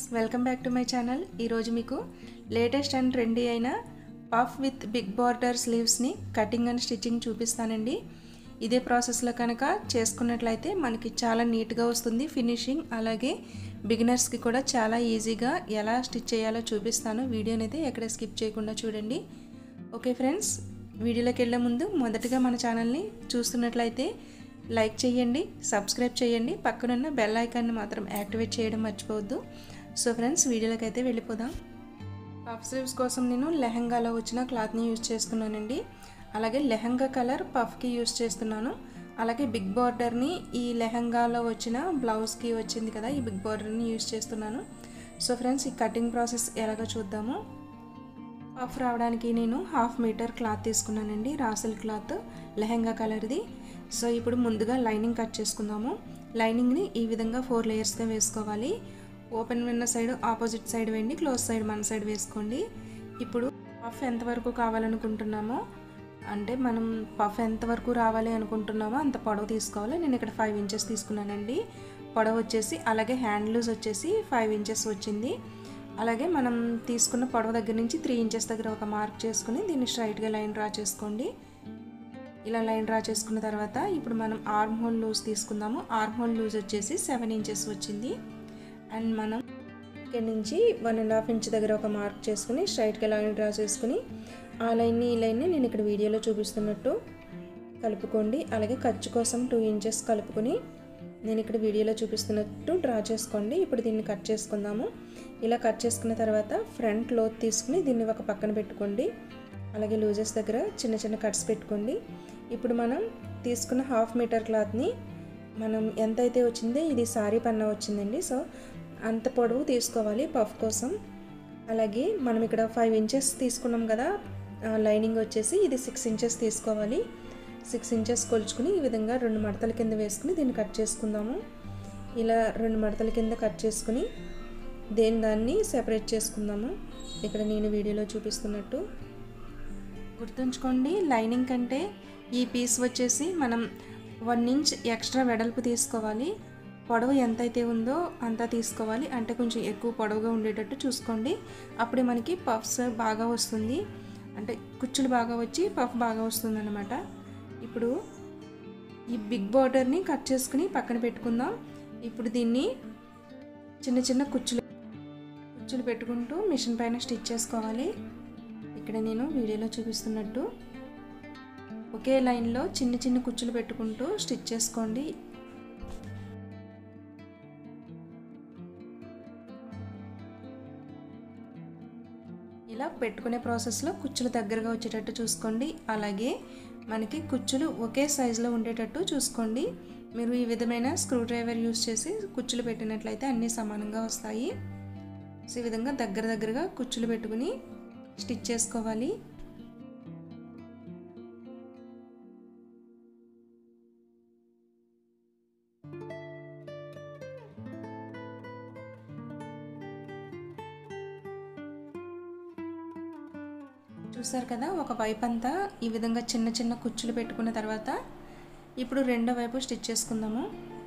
welcome back to my channel ఈరోజు మీకు latest and trendy అయిన పఫ్ విత్ బిగ్ బార్డర్ స్లీవ్స్ని కటింగ్ అండ్ స్టిచ్చింగ్ చూపిస్తానండి ఇదే ప్రాసెస్లో కనుక చేసుకున్నట్లయితే మనకి చాలా నీట్గా వస్తుంది ఫినిషింగ్ అలాగే బిగినర్స్కి కూడా చాలా ఈజీగా ఎలా స్టిచ్ చేయాలో చూపిస్తాను వీడియోని అయితే ఎక్కడ స్కిప్ చేయకుండా చూడండి ఓకే ఫ్రెండ్స్ వీడియోలోకి వెళ్ళే ముందు మొదటగా మన ఛానల్ని చూస్తున్నట్లయితే లైక్ చేయండి సబ్స్క్రైబ్ చేయండి పక్కనున్న బెల్ ఐకాన్ని మాత్రం యాక్టివేట్ చేయడం మర్చిపోవద్దు సో ఫ్రెండ్స్ వీడియోలోకి అయితే వెళ్ళిపోదాం పఫ్ స్లీవ్స్ కోసం నేను లెహంగాలో వచ్చిన క్లాత్ని యూజ్ చేస్తున్నానండి అలాగే లెహంగా కలర్ పఫ్కి యూజ్ చేస్తున్నాను అలాగే బిగ్ బార్డర్ని ఈ లెహంగాలో వచ్చిన బ్లౌజ్కి వచ్చింది కదా ఈ బిగ్ బార్డర్ని యూజ్ చేస్తున్నాను సో ఫ్రెండ్స్ ఈ కటింగ్ ప్రాసెస్ ఎలాగో చూద్దాము పఫ్ రావడానికి నేను హాఫ్ మీటర్ క్లాత్ తీసుకున్నానండి రాసల్ క్లాత్ లెహంగా కలర్ది సో ఇప్పుడు ముందుగా లైనింగ్ కట్ చేసుకుందాము లైనింగ్ని ఈ విధంగా ఫోర్ లేయర్స్గా వేసుకోవాలి ఓపెన్ ఉన్న సైడ్ ఆపోజిట్ సైడ్ వేయండి క్లోజ్ సైడ్ మన సైడ్ వేసుకోండి ఇప్పుడు పఫ్ ఎంతవరకు కావాలనుకుంటున్నామో అంటే మనం పఫ్ ఎంతవరకు రావాలి అనుకుంటున్నామో అంత పొడవు తీసుకోవాలి నేను ఇక్కడ ఫైవ్ ఇంచెస్ తీసుకున్నానండి పొడవు వచ్చేసి అలాగే హ్యాండ్ లూజ్ వచ్చేసి ఫైవ్ ఇంచెస్ వచ్చింది అలాగే మనం తీసుకున్న పొడవు దగ్గర నుంచి త్రీ ఇంచెస్ దగ్గర ఒక మార్క్ చేసుకుని దీన్ని స్ట్రైట్గా లైన్ డ్రా చేసుకోండి ఇలా లైన్ డ్రా చేసుకున్న తర్వాత ఇప్పుడు మనం ఆర్మ్ హోల్ లూజ్ తీసుకుందాము ఆర్మ్ హోల్ లూజ్ వచ్చేసి సెవెన్ ఇంచెస్ వచ్చింది అండ్ మనం ఇక్కడ నుంచి వన్ అండ్ హాఫ్ ఇంచ్ దగ్గర ఒక మార్క్ చేసుకుని స్ట్రైట్గా లైన్ డ్రా చేసుకుని ఆ లైన్ని ఈ లైన్ని నేను ఇక్కడ వీడియోలో చూపిస్తున్నట్టు కలుపుకోండి అలాగే ఖర్చు కోసం టూ ఇంచెస్ కలుపుకొని నేను ఇక్కడ వీడియోలో చూపిస్తున్నట్టు డ్రా చేసుకోండి ఇప్పుడు దీన్ని కట్ చేసుకుందాము ఇలా కట్ చేసుకున్న తర్వాత ఫ్రంట్ లోత్ తీసుకుని దీన్ని ఒక పక్కన పెట్టుకోండి అలాగే లూజెస్ దగ్గర చిన్న చిన్న కట్స్ పెట్టుకోండి ఇప్పుడు మనం తీసుకున్న హాఫ్ మీటర్ క్లాత్ని మనం ఎంత అయితే వచ్చిందో ఇది సారీ పన్న వచ్చిందండి సో అంత పొడవు తీసుకోవాలి పఫ్ కోసం అలాగే మనం ఇక్కడ ఫైవ్ ఇంచెస్ తీసుకున్నాం కదా లైనింగ్ వచ్చేసి ఇది సిక్స్ ఇంచెస్ తీసుకోవాలి సిక్స్ ఇంచెస్ కొలుచుకుని ఈ విధంగా రెండు మడతల కింద వేసుకుని దీన్ని కట్ చేసుకుందాము ఇలా రెండు మడతల కింద కట్ చేసుకుని దేని దాన్ని సెపరేట్ చేసుకుందాము ఇక్కడ నేను వీడియోలో చూపిస్తున్నట్టు గుర్తుంచుకోండి లైనింగ్ కంటే ఈ పీస్ వచ్చేసి మనం వన్ ఇంచ్ ఎక్స్ట్రా వెడల్పు తీసుకోవాలి పొడవు ఎంతైతే ఉందో అంతా తీసుకోవాలి అంటే కొంచెం ఎక్కువ పొడవుగా ఉండేటట్టు చూసుకోండి అప్పుడే మనకి పఫ్స్ బాగా వస్తుంది అంటే కుచ్చులు బాగా వచ్చి పఫ్ బాగా వస్తుంది అనమాట ఇప్పుడు ఈ బిగ్ బార్డర్ని కట్ చేసుకుని పక్కన పెట్టుకుందాం ఇప్పుడు దీన్ని చిన్న చిన్న కుచ్చులు కుచ్చులు పెట్టుకుంటూ మిషన్ పైన స్టిచ్ చేసుకోవాలి ఇక్కడ నేను వీడియోలో చూపిస్తున్నట్టు ఒకే లైన్లో చిన్న చిన్న కుచ్చులు పెట్టుకుంటూ స్టిచ్ చేసుకోండి ఇలా పెట్టుకునే ప్రాసెస్లో కుచ్చులు దగ్గరగా వచ్చేటట్టు చూసుకోండి అలాగే మనకి కుచ్చులు ఒకే సైజులో ఉండేటట్టు చూసుకోండి మీరు ఈ విధమైన స్క్రూ డ్రైవర్ యూస్ చేసి కుచ్చులు పెట్టినట్లయితే అన్నీ సమానంగా వస్తాయి సో ఈ విధంగా దగ్గర దగ్గరగా కుచ్చులు పెట్టుకుని స్టిచ్ చేసుకోవాలి చూసారు కదా ఒక వైపు అంతా ఈ విధంగా చిన్న చిన్న కుచ్చులు పెట్టుకున్న తర్వాత ఇప్పుడు రెండో వైపు స్టిచ్ చేసుకుందాము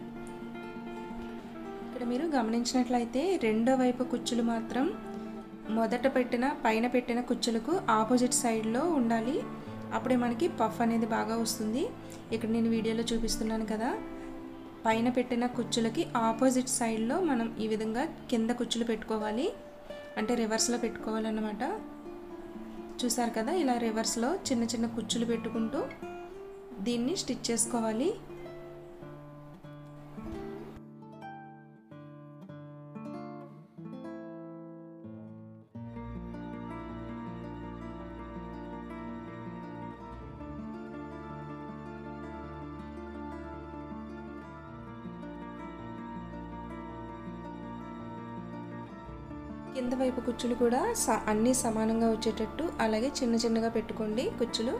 ఇక్కడ మీరు గమనించినట్లయితే రెండో వైపు కుచ్చులు మాత్రం మొదట పెట్టిన పైన పెట్టిన కుచ్చులకు ఆపోజిట్ సైడ్లో ఉండాలి అప్పుడే మనకి పఫ్ అనేది బాగా వస్తుంది ఇక్కడ నేను వీడియోలో చూపిస్తున్నాను కదా పైన పెట్టిన కుచ్చులకి ఆపోజిట్ సైడ్లో మనం ఈ విధంగా కింద కుచ్చులు పెట్టుకోవాలి అంటే రివర్స్లో పెట్టుకోవాలన్నమాట చూసారు కదా ఇలా రివర్స్లో చిన్న చిన్న కుచ్చులు పెట్టుకుంటూ దీన్ని స్టిచ్ చేసుకోవాలి కింద వైపు కుచ్చులు కూడా అన్నీ సమానంగా వచ్చేటట్టు అలాగే చిన్న చిన్నగా పెట్టుకోండి కుచ్చులు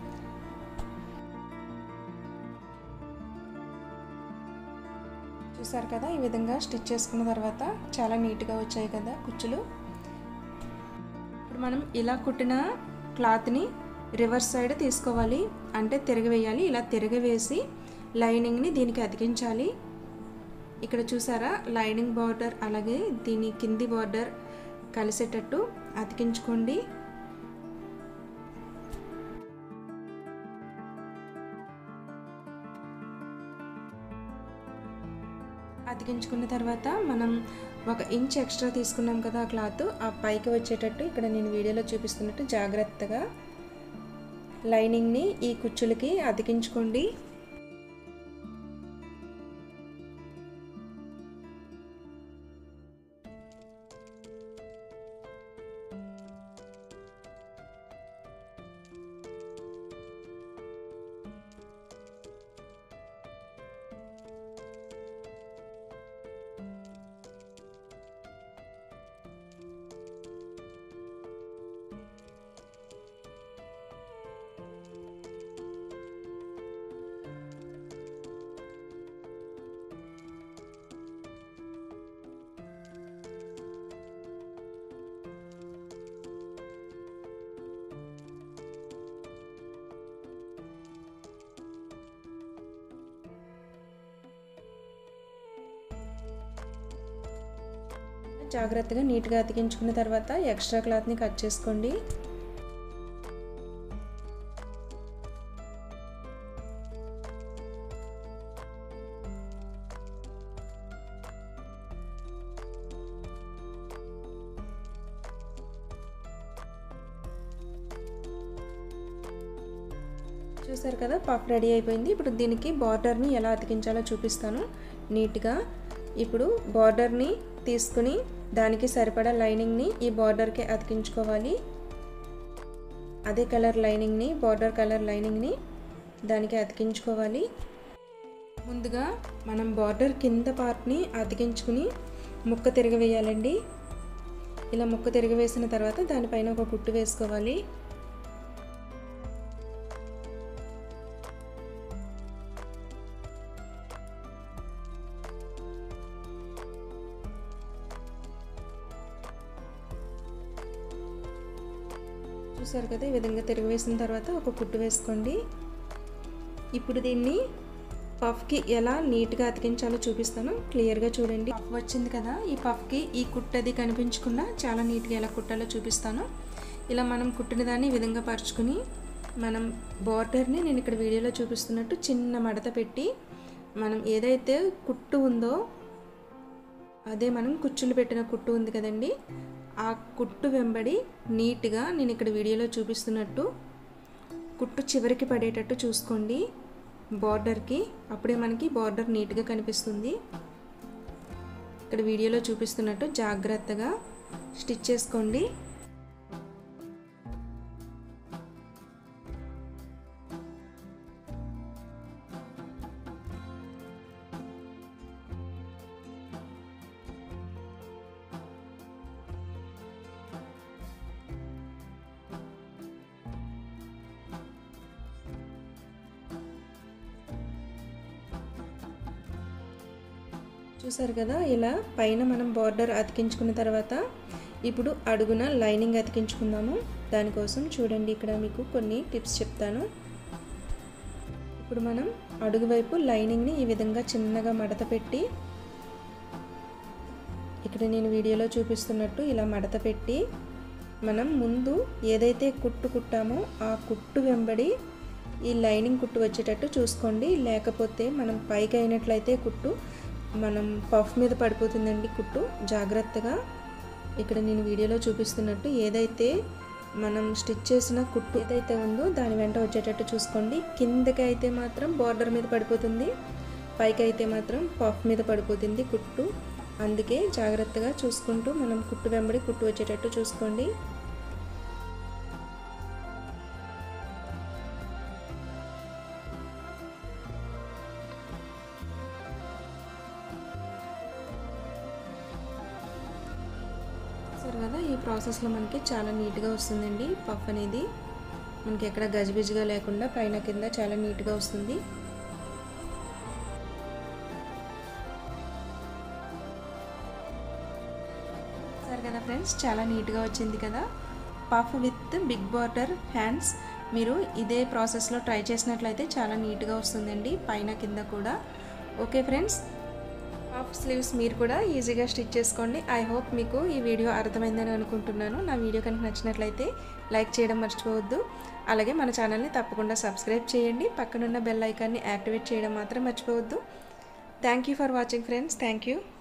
చూసారు కదా ఈ విధంగా స్టిచ్ చేసుకున్న తర్వాత చాలా నీట్గా వచ్చాయి కదా కుచ్చులు ఇప్పుడు మనం ఇలా కుట్టిన క్లాత్ని రివర్స్ సైడ్ తీసుకోవాలి అంటే తిరగవేయాలి ఇలా తిరగవేసి లైనింగ్ని దీనికి అతికించాలి ఇక్కడ చూసారా లైనింగ్ బార్డర్ అలాగే దీని కింది బార్డర్ కలిసేటట్టు అతికించుకోండి అతికించుకున్న తర్వాత మనం ఒక ఇంచ్ ఎక్స్ట్రా తీసుకున్నాం కదా ఆ క్లాత్ ఆ పైకి వచ్చేటట్టు ఇక్కడ నేను వీడియోలో చూపిస్తున్నట్టు జాగ్రత్తగా లైనింగ్ని ఈ కుచ్చులకి అతికించుకోండి జాగ్రత్తగా నీట్గా అతికించుకున్న తర్వాత ఎక్స్ట్రా క్లాత్ని కట్ చేసుకోండి చూసారు కదా పఫ్ రెడీ అయిపోయింది ఇప్పుడు దీనికి బార్డర్ని ఎలా అతికించాలో చూపిస్తాను నీట్గా ఇప్పుడు బార్డర్ని తీసుకుని దానికి సరిపడా లైనింగ్ని ఈ బార్డర్కి అతికించుకోవాలి అదే కలర్ లైనింగ్ని బార్డర్ కలర్ లైనింగ్ని దానికి అతికించుకోవాలి ముందుగా మనం బార్డర్ కింద పార్ట్ని అతికించుకుని ముక్క తిరగవేయాలండి ఇలా ముక్క తిరగవేసిన తర్వాత దానిపైన ఒక కుట్టు వేసుకోవాలి చూసారు కదా ఈ విధంగా తిరగవేసిన తర్వాత ఒక కుట్టు వేసుకోండి ఇప్పుడు దీన్ని పఫ్కి ఎలా నీట్గా అతికించాలో చూపిస్తాను క్లియర్గా చూడండి పఫ్ వచ్చింది కదా ఈ పఫ్కి ఈ కుట్టది కనిపించకుండా చాలా నీట్గా ఎలా కుట్టాలో చూపిస్తాను ఇలా మనం కుట్టిన దాన్ని ఈ విధంగా పరుచుకుని మనం బార్డర్ని నేను ఇక్కడ వీడియోలో చూపిస్తున్నట్టు చిన్న మడత పెట్టి మనం ఏదైతే కుట్టు ఉందో అదే మనం కుచ్చులు పెట్టిన కుట్టు ఉంది కదండి ఆ కుట్టు వెంబడి నీట్గా నేను ఇక్కడ వీడియోలో చూపిస్తున్నట్టు కుట్టు చివరికి పడేటట్టు చూసుకోండి బార్డర్కి అప్పుడే మనకి బార్డర్ నీట్గా కనిపిస్తుంది ఇక్కడ వీడియోలో చూపిస్తున్నట్టు జాగ్రత్తగా స్టిచ్ చేసుకోండి చూసారు కదా ఇలా పైన మనం బార్డర్ అతికించుకున్న తర్వాత ఇప్పుడు అడుగున లైనింగ్ అతికించుకుందాము దానికోసం చూడండి ఇక్కడ మీకు కొన్ని టిప్స్ చెప్తాను ఇప్పుడు మనం అడుగు వైపు లైనింగ్ని ఈ విధంగా చిన్నగా మడత పెట్టి ఇక్కడ నేను వీడియోలో చూపిస్తున్నట్టు ఇలా మడత పెట్టి మనం ముందు ఏదైతే కుట్టు కుట్టామో ఆ కుట్టు వెంబడి ఈ లైనింగ్ కుట్టు వచ్చేటట్టు చూసుకోండి లేకపోతే మనం పైకి అయినట్లయితే కుట్టు మనం పఫ్ మీద పడిపోతుందండి కుట్టు జాగ్రత్తగా ఇక్కడ నేను వీడియోలో చూపిస్తున్నట్టు ఏదైతే మనం స్టిచ్ చేసిన కుట్టు ఏదైతే ఉందో దాని వెంట వచ్చేటట్టు చూసుకోండి కిందకి అయితే మాత్రం బార్డర్ మీద పడిపోతుంది పైకి అయితే మాత్రం పఫ్ మీద పడిపోతుంది కుట్టు అందుకే జాగ్రత్తగా చూసుకుంటూ మనం కుట్టు వెంబడి కుట్టు వచ్చేటట్టు చూసుకోండి సరే కదా ఈ ప్రాసెస్లో మనకి చాలా నీట్గా వస్తుందండి పఫ్ అనేది మనకి ఎక్కడ గజిబిజిగా లేకుండా పైన కింద చాలా నీట్గా వస్తుంది సరే కదా ఫ్రెండ్స్ చాలా నీట్గా వచ్చింది కదా puff with big border hands మీరు ఇదే ప్రాసెస్లో ట్రై చేసినట్లయితే చాలా నీట్గా వస్తుందండి పైన కింద కూడా ఓకే ఫ్రెండ్స్ హాఫ్ స్లీవ్స్ మీరు కూడా ఈజీగా స్టిచ్ చేసుకోండి ఐ హోప్ మీకు ఈ వీడియో అర్థమైందని అనుకుంటున్నాను నా వీడియో కనుక నచ్చినట్లయితే లైక్ చేయడం మర్చిపోవద్దు అలాగే మన ఛానల్ని తప్పకుండా సబ్స్క్రైబ్ చేయండి పక్కనున్న బెల్ ఐకాన్ని యాక్టివేట్ చేయడం మాత్రం మర్చిపోవద్దు thank you for watching friends thank you